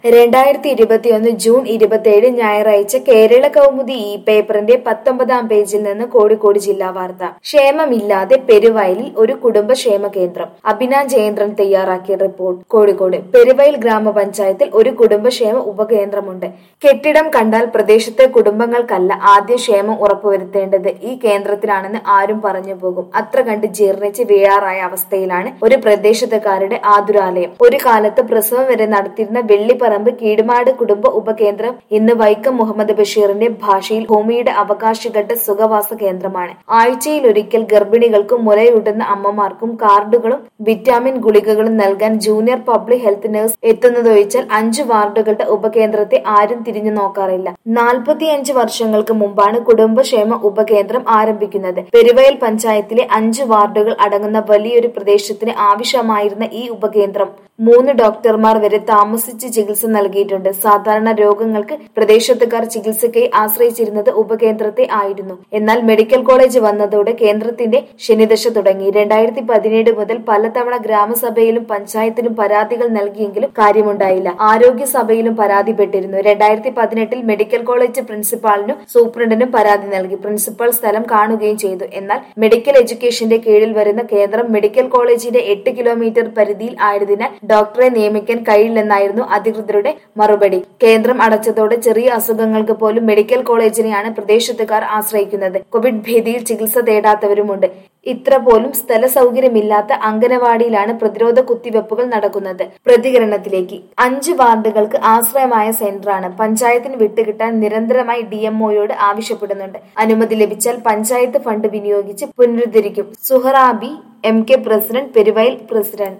രണ്ടായിരത്തി ഇരുപത്തിയൊന്ന് ജൂൺ ഇരുപത്തിയേഴ് ഞായറാഴ്ച കേരള കൗമുദി ഈ പേപ്പറിന്റെ പത്തൊമ്പതാം പേജിൽ നിന്ന് കോഴിക്കോട് ജില്ലാ വാർത്ത ക്ഷേമമില്ലാതെ പെരുവയലിൽ ഒരു കുടുംബക്ഷേമ കേന്ദ്രം അഭിന ജയേന്ദ്രൻ തയ്യാറാക്കിയ റിപ്പോർട്ട് കോഴിക്കോട് പെരുവയൽ ഗ്രാമപഞ്ചായത്തിൽ ഒരു കുടുംബക്ഷേമ ഉപകേന്ദ്രമുണ്ട് കെട്ടിടം കണ്ടാൽ പ്രദേശത്തെ കുടുംബങ്ങൾക്കല്ല ആദ്യം ക്ഷേമം ഉറപ്പുവരുത്തേണ്ടത് ഈ കേന്ദ്രത്തിലാണെന്ന് ആരും പറഞ്ഞു പോകും അത്ര കണ്ട് ജീർണിച്ച് വീഴാറായ അവസ്ഥയിലാണ് ഒരു പ്രദേശത്തുകാരുടെ ആതുരാലയം ഒരു കാലത്ത് പ്രസവം വരെ നടത്തിയിരുന്ന വെള്ളിപ്പറമ്പ് കീടുമാട് കുടുംബ ഉപകേന്ദ്രം ഇന്ന് വൈക്കം മുഹമ്മദ് ബഷീറിന്റെ ഭാഷയിൽ ഭൂമിയുടെ അവകാശികളുടെ സുഖവാസ കേന്ദ്രമാണ് ആഴ്ചയിൽ ഒരിക്കൽ ഗർഭിണികൾക്കും മുലയൂട്ടുന്ന അമ്മമാർക്കും കാർഡുകളും വിറ്റാമിൻ ഗുളികകളും നൽകാൻ ജൂനിയർ പബ്ലിക് ഹെൽത്ത് നഴ്സ് എത്തുന്നതൊഴിച്ചാൽ അഞ്ചു വാർഡുകളുടെ ഉപകേന്ദ്രത്തെ ആരും തിരിഞ്ഞു നോക്കാറില്ല നാൽപ്പത്തിയഞ്ച് വർഷങ്ങൾക്ക് മുമ്പാണ് കുടുംബക്ഷേമ ഉപകേന്ദ്രം ആരംഭിക്കുന്നത് പെരുവയൽ പഞ്ചായത്തിലെ അഞ്ച് വാർഡുകൾ അടങ്ങുന്ന വലിയൊരു പ്രദേശത്തിന് ആവശ്യമായിരുന്ന ഈ ഉപകേന്ദ്രം മൂന്ന് ഡോക്ടർമാർ വരെ താമസിച്ച് ചികിത്സ നൽകിയിട്ടുണ്ട് സാധാരണ രോഗങ്ങൾക്ക് പ്രദേശത്തുകാർ ചികിത്സയ്ക്കായി ആശ്രയിച്ചിരുന്നത് ഉപകേന്ദ്രത്തെ ആയിരുന്നു എന്നാൽ മെഡിക്കൽ കോളേജ് വന്നതോടെ കേന്ദ്രത്തിന്റെ ശനിദശ തുടങ്ങി രണ്ടായിരത്തി പതിനേഴ് മുതൽ പലതവണ ഗ്രാമസഭയിലും പഞ്ചായത്തിലും പരാതികൾ നൽകിയെങ്കിലും കാര്യമുണ്ടായില്ല ആരോഗ്യ സഭയിലും പരാതിപ്പെട്ടിരുന്നു രണ്ടായിരത്തി പതിനെട്ടിൽ മെഡിക്കൽ കോളേജ് പ്രിൻസിപ്പാളിനും സൂപ്രണ്ടിനും പരാതി നൽകി പ്രിൻസിപ്പൽ സ്ഥലം കാണുകയും ചെയ്തു എന്നാൽ മെഡിക്കൽ എഡ്യൂക്കേഷന്റെ കീഴിൽ വരുന്ന കേന്ദ്രം മെഡിക്കൽ കോളേജിന്റെ എട്ട് കിലോമീറ്റർ പരിധിയിൽ ആയതിനാൽ ഡോക്ടറെ നിയമിക്കാൻ കഴിയില്ലെന്നായിരുന്നു അധികൃതരുടെ മറുപടി കേന്ദ്രം അടച്ചതോടെ ചെറിയ അസുഖങ്ങൾക്ക് പോലും മെഡിക്കൽ കോളേജിനെയാണ് പ്രദേശത്തുകാർ ആശ്രയിക്കുന്നത് കോവിഡ് ഭീതിയിൽ ചികിത്സ തേടാത്തവരുമുണ്ട് ഇത്ര പോലും സ്ഥല സൗകര്യമില്ലാത്ത അംഗനവാടിയിലാണ് പ്രതിരോധ കുത്തിവെപ്പുകൾ നടക്കുന്നത് പ്രതികരണത്തിലേക്ക് അഞ്ച് വാർഡുകൾക്ക് ആശ്രയമായ സെന്ററാണ് പഞ്ചായത്തിന് വിട്ടുകിട്ടാൻ നിരന്തരമായി ഡിഎംഒയോട് ആവശ്യപ്പെടുന്നുണ്ട് അനുമതി ലഭിച്ചാൽ പഞ്ചായത്ത് ഫണ്ട് വിനിയോഗിച്ച് പുനരുദ്ധരിക്കും Suharabi M K president Peruvayal president